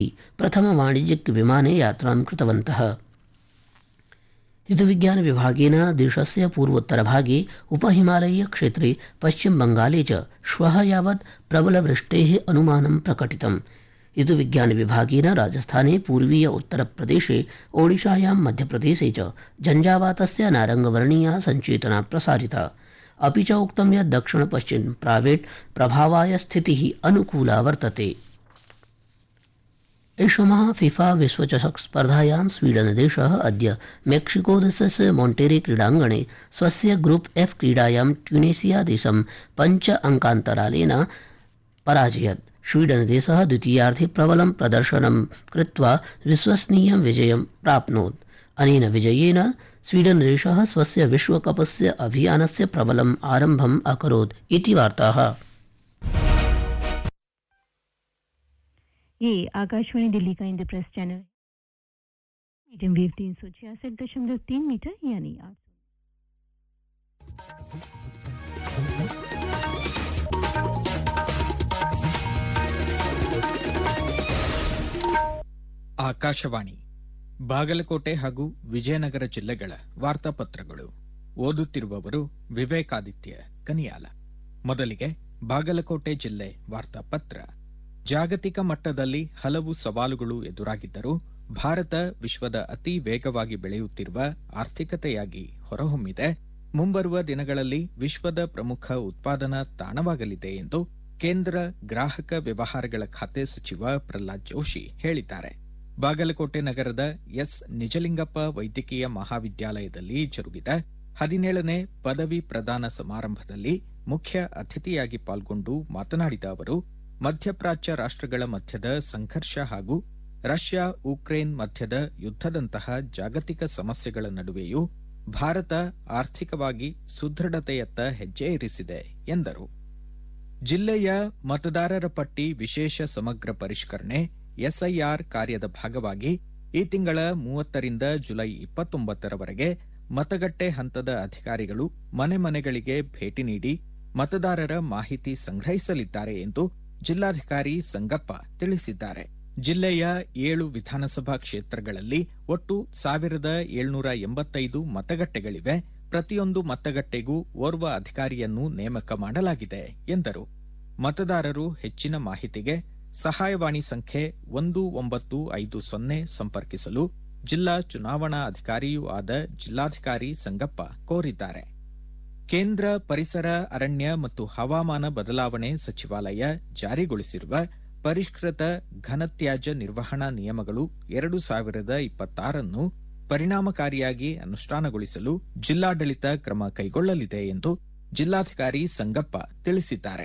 प्रथमवाणिज्यिकविमाने यात्रां कृतवन्तः ऋतुविज्ञानविभागेन देशस्य पूर्वोत्तरभागे उपहिमालयीयक्षेत्रे पश्चिमबंगाले च श्वः यावत् प्रबलवृष्टेः अनुमानं प्रकटितम् ऋतुविज्ञानविभागेन राजस्थाने पूर्वीय उत्तरप्रदेशे ओडिशायां मध्यप्रदेशे च झञ्झावातस्य नारङ्गवर्णीया सञ्चेतना प्रसारिता अपि च उक्तं यत् दक्षिण पश्चिम प्रावेट् प्रभावाय स्थितिः अनुकूला वर्तते ऐषमः फिफा विश्वचषक स्पर्धायां स्वीडनदेशः अद्य मेक्सिकोदेशस्य मोन्टेरे क्रीडाङ्गणे स्वस्य ग्रुप एफ क्रीडायां ट्यूनेशियादेशं पञ्च अङ्कान्तरालेन पराजयत् स्वीडनदेशः द्वितीयार्धे प्रबलं प्रदर्शनं कृत्वा विश्वसनीयं विजयं प्राप्नोत् अनेन विजयेन स्वीडनदेशः स्वस्य विश्वकपस्य अभियानस्य प्रबलम् आरम्भम् अकरोत् इति वार्ताः ये आकाशवाणी दिल्ली का इंद्रप्रेस चैनल मीडियम वेव तीन सौ छियासठ दशमलव तीन मीटर यानी आठ ಆಕಾಶವಾಣಿ ಬಾಗಲಕೋಟೆ ಹಾಗೂ ವಿಜಯನಗರ ಜಿಲ್ಲೆಗಳ ವಾರ್ತಾಪತ್ರಗಳು ಓದುತ್ತಿರುವವರು ವಿವೇಕಾದಿತ್ಯ ಕನಿಯಾಲ ಮೊದಲಿಗೆ ಬಾಗಲಕೋಟೆ ಜಿಲ್ಲೆ ವಾರ್ತಾಪತ್ರ ಜಾಗತಿಕ ಮಟ್ಟದಲ್ಲಿ ಹಲವು ಸವಾಲುಗಳು ಎದುರಾಗಿದ್ದರೂ ಭಾರತ ವಿಶ್ವದ ಅತಿ ವೇಗವಾಗಿ ಬೆಳೆಯುತ್ತಿರುವ ಆರ್ಥಿಕತೆಯಾಗಿ ಹೊರಹೊಮ್ಮಿದೆ ಮುಂಬರುವ ದಿನಗಳಲ್ಲಿ ವಿಶ್ವದ ಪ್ರಮುಖ ಉತ್ಪಾದನಾ ತಾಣವಾಗಲಿದೆ ಎಂದು ಕೇಂದ್ರ ಗ್ರಾಹಕ ವ್ಯವಹಾರಗಳ ಖಾತೆ ಸಚಿವ ಪ್ರಹ್ಲಾದ್ ಜೋಶಿ ಹೇಳಿದ್ದಾರೆ ಬಾಗಲಕೋಟೆ ನಗರದ ಎಸ್ ನಿಜಲಿಂಗಪ್ಪ ವೈದ್ಯಕೀಯ ಮಹಾವಿದ್ಯಾಲಯದಲ್ಲಿ ಜರುಗಿದ ಹದಿನೇಳನೇ ಪದವಿ ಪ್ರದಾನ ಸಮಾರಂಭದಲ್ಲಿ ಮುಖ್ಯ ಅತಿಥಿಯಾಗಿ ಪಾಲ್ಗೊಂಡು ಮಾತನಾಡಿದ ಅವರು ಮಧ್ಯಪ್ರಾಚ್ಯ ರಾಷ್ಟ್ರಗಳ ಮಧ್ಯದ ಸಂಘರ್ಷ ಹಾಗೂ ರಷ್ಯಾ ಉಕ್ರೇನ್ ಮಧ್ಯದ ಯುದ್ದದಂತಹ ಜಾಗತಿಕ ಸಮಸ್ಯೆಗಳ ನಡುವೆಯೂ ಭಾರತ ಆರ್ಥಿಕವಾಗಿ ಸುದೃಢತೆಯತ್ತ ಹೆಜ್ಜೆ ಇರಿಸಿದೆ ಎಂದರು ಜಿಲ್ಲೆಯ ಮತದಾರರ ಪಟ್ಟಿ ವಿಶೇಷ ಸಮಗ್ರ ಪರಿಷ್ಕರಣೆ ಎಸ್ಐಆರ್ ಕಾರ್ಯದ ಭಾಗವಾಗಿ ಈ ತಿಂಗಳ ಮೂವತ್ತರಿಂದ ಜುಲೈ ಇಪ್ಪತ್ತೊಂಬತ್ತರವರೆಗೆ ಮತಗಟ್ಟೆ ಹಂತದ ಅಧಿಕಾರಿಗಳು ಮನೆ ಮನೆಗಳಿಗೆ ಭೇಟಿ ನೀಡಿ ಮತದಾರರ ಮಾಹಿತಿ ಸಂಗ್ರಹಿಸಲಿದ್ದಾರೆ ಎಂದು ಜಿಲ್ಲಾಧಿಕಾರಿ ಸಂಗಪ್ಪ ತಿಳಿಸಿದ್ದಾರೆ ಜಿಲ್ಲೆಯ ಏಳು ವಿಧಾನಸಭಾ ಕ್ಷೇತ್ರಗಳಲ್ಲಿ ಒಟ್ಟು ಸಾವಿರದ ಏಳ್ನೂರ ಎಂಬತ್ತೈದು ಮತಗಟ್ಟೆಗಳಿವೆ ಪ್ರತಿಯೊಂದು ಮತಗಟ್ಟೆಗೂ ಓರ್ವ ಅಧಿಕಾರಿಯನ್ನು ನೇಮಕ ಮಾಡಲಾಗಿದೆ ಎಂದರು ಮತದಾರರು ಹೆಚ್ಚಿನ ಮಾಹಿತಿಗೆ ಸಹಾಯವಾಣಿ ಸಂಖ್ಯೆ ಒಂದು ಒಂಬತ್ತು ಐದು ಸೊನ್ನೆ ಸಂಪರ್ಕಿಸಲು ಜಿಲ್ಲಾ ಚುನಾವಣಾ ಅಧಿಕಾರಿಯೂ ಆದ ಜಿಲ್ಲಾಧಿಕಾರಿ ಸಂಗಪ್ಪ ಕೋರಿದ್ದಾರೆ ಕೇಂದ್ರ ಪರಿಸರ ಅರಣ್ಯ ಮತ್ತು ಹವಾಮಾನ ಬದಲಾವಣೆ ಸಚಿವಾಲಯ ಜಾರಿಗೊಳಿಸಿರುವ ಪರಿಷ್ಕೃತ ಘನತ್ಯಾಜ್ಯ ನಿರ್ವಹಣಾ ನಿಯಮಗಳು ಎರಡು ಸಾವಿರದ ಇಪ್ಪತ್ತಾರನ್ನು ಪರಿಣಾಮಕಾರಿಯಾಗಿ ಅನುಷ್ಠಾನಗೊಳಿಸಲು ಜಿಲ್ಲಾಡಳಿತ ಕ್ರಮ ಕೈಗೊಳ್ಳಲಿದೆ ಎಂದು ಜಿಲ್ಲಾಧಿಕಾರಿ ಸಂಗಪ್ಪ ತಿಳಿಸಿದ್ದಾರೆ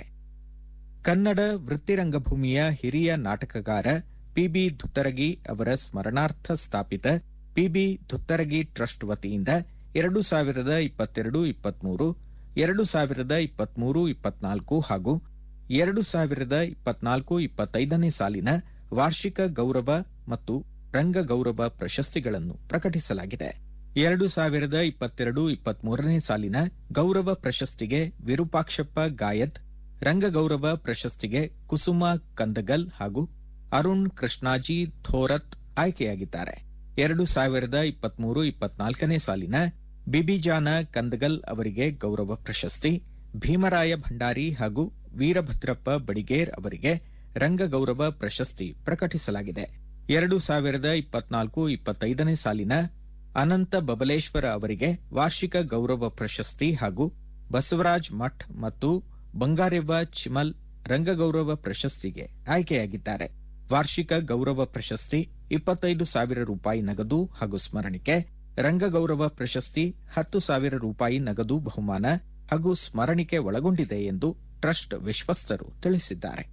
ಕನ್ನಡ ವೃತ್ತಿರಂಗಭೂಮಿಯ ಹಿರಿಯ ನಾಟಕಗಾರ ಪಿಬಿ ಧುತ್ತರಗಿ ಅವರ ಸ್ಮರಣಾರ್ಥ ಸ್ಥಾಪಿತ ಪಿಬಿ ಧುತ್ತರಗಿ ಟ್ರಸ್ಟ್ ವತಿಯಿಂದ ಎರಡು ಸಾವಿರದ ಇಪ್ಪತ್ತೆರಡು ಇಪ್ಪತ್ಮೂರು ಎರಡು ಸಾವಿರದ ಇಪ್ಪತ್ಮೂರು ಇಪ್ಪತ್ನಾಲ್ಕು ಹಾಗೂ ಎರಡು ಸಾವಿರದ ಇಪ್ಪತ್ನಾಲ್ಕು ಇಪ್ಪತ್ತೈದನೇ ಸಾಲಿನ ವಾರ್ಷಿಕ ಗೌರವ ಮತ್ತು ರಂಗ ಗೌರವ ಪ್ರಶಸ್ತಿಗಳನ್ನು ಪ್ರಕಟಿಸಲಾಗಿದೆ ಎರಡು ಸಾವಿರದ ಇಪ್ಪತ್ತೆರಡು ಇಪ್ಪತ್ಮೂರನೇ ಸಾಲಿನ ಗೌರವ ಪ್ರಶಸ್ತಿಗೆ ವಿರೂಪಾಕ್ಷಪ್ಪ ಗಾಯತ್ ರಂಗಗೌರವ ಪ್ರಶಸ್ತಿಗೆ ಕುಸುಮ ಕಂದಗಲ್ ಹಾಗೂ ಅರುಣ್ ಕೃಷ್ಣಾಜಿ ಥೋರತ್ ಆಯ್ಕೆಯಾಗಿದ್ದಾರೆ ಎರಡು ಸಾವಿರದ ಇಪ್ಪತ್ಮೂರು ಇಪ್ಪತ್ನಾಲ್ಕನೇ ಸಾಲಿನ ಬಿಬಿಜಾನ ಕಂದಗಲ್ ಅವರಿಗೆ ಗೌರವ ಪ್ರಶಸ್ತಿ ಭೀಮರಾಯ ಭಂಡಾರಿ ಹಾಗೂ ವೀರಭದ್ರಪ್ಪ ಬಡಿಗೇರ್ ಅವರಿಗೆ ರಂಗಗೌರವ ಪ್ರಶಸ್ತಿ ಪ್ರಕಟಿಸಲಾಗಿದೆ ಎರಡು ಸಾವಿರದ ಇಪ್ಪತ್ನಾಲ್ಕು ಇಪ್ಪತ್ತೈದನೇ ಸಾಲಿನ ಅನಂತ ಬಬಲೇಶ್ವರ ಅವರಿಗೆ ವಾರ್ಷಿಕ ಗೌರವ ಪ್ರಶಸ್ತಿ ಹಾಗೂ ಬಸವರಾಜ್ ಮಠ್ ಮತ್ತು ಬಂಗಾರೆವ್ವ ಚಿಮಲ್ ರಂಗಗೌರವ ಪ್ರಶಸ್ತಿಗೆ ಆಯ್ಕೆಯಾಗಿದ್ದಾರೆ ವಾರ್ಷಿಕ ಗೌರವ ಪ್ರಶಸ್ತಿ ಇಪ್ಪತ್ತೈದು ಸಾವಿರ ರೂಪಾಯಿ ನಗದು ಹಾಗೂ ಸ್ಮರಣಿಕೆ ರಂಗಗೌರವ ಪ್ರಶಸ್ತಿ ಹತ್ತು ಸಾವಿರ ರೂಪಾಯಿ ನಗದು ಬಹುಮಾನ ಹಾಗೂ ಸ್ಮರಣಿಕೆ ಒಳಗೊಂಡಿದೆ ಎಂದು ಟ್ರಸ್ಟ್ ವಿಶ್ವಸ್ತರು ತಿಳಿಸಿದ್ದಾರೆ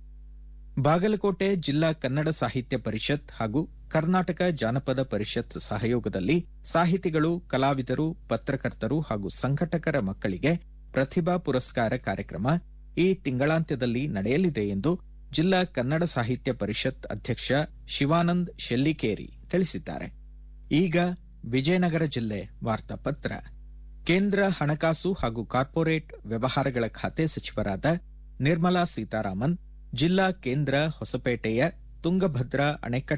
ಬಾಗಲಕೋಟೆ ಜಿಲ್ಲಾ ಕನ್ನಡ ಸಾಹಿತ್ಯ ಪರಿಷತ್ ಹಾಗೂ ಕರ್ನಾಟಕ ಜಾನಪದ ಪರಿಷತ್ ಸಹಯೋಗದಲ್ಲಿ ಸಾಹಿತಿಗಳು ಕಲಾವಿದರು ಪತ್ರಕರ್ತರು ಹಾಗೂ ಸಂಘಟಕರ ಮಕ್ಕಳಿಗೆ ಪ್ರತಿಭಾ ಪುರಸ್ಕಾರ ಕಾರ್ಯಕ್ರಮ ಈ ತಿಂಗಳಾಂತ್ಯದಲ್ಲಿ ನಡೆಯಲಿದೆ ಎಂದು ಜಿಲ್ಲಾ ಕನ್ನಡ ಸಾಹಿತ್ಯ ಪರಿಷತ್ ಅಧ್ಯಕ್ಷ ಶಿವಾನಂದ್ ಶೆಲ್ಲಿಕೇರಿ ತಿಳಿಸಿದ್ದಾರೆ ಈಗ ವಿಜಯನಗರ ಜಿಲ್ಲೆ ವಾರ್ತಾಪತ್ರ ಕೇಂದ್ರ ಹಣಕಾಸು ಹಾಗೂ ಕಾರ್ಪೊರೇಟ್ ವ್ಯವಹಾರಗಳ ಖಾತೆ ಸಚಿವರಾದ ನಿರ್ಮಲಾ ಸೀತಾರಾಮನ್ ಜಿಲ್ಲಾ ಕೇಂದ್ರ ಹೊಸಪೇಟೆಯ ತುಂಗಭದ್ರಾ ಅಣೆಕಟ್ಟು